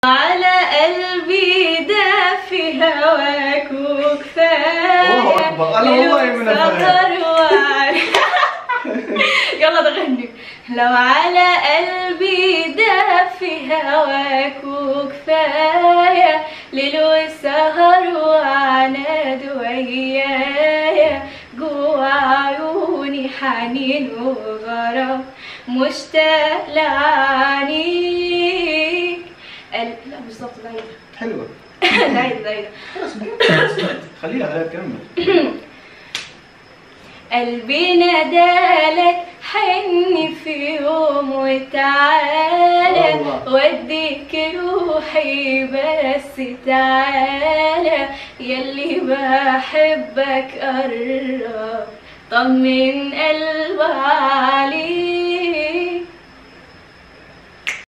على قلبي دافي هواك وكفاية الله أكبر، أنا والله من الفرح. سهر وعلي يلا تغني لو على قلبي دافي هواك وكفاية ليل وسهر وعناد ويايا جوا عيوني حنين وغرام مشتاق لعنيك قال لا مش ظبط دايرة حلوه دايرة دايرة خليها عليها تكمل قلبي نادالك حني في يوم وتعالى الله. وديك روحي بس تعالى يلي بحبك قرب طمن قلبي عليك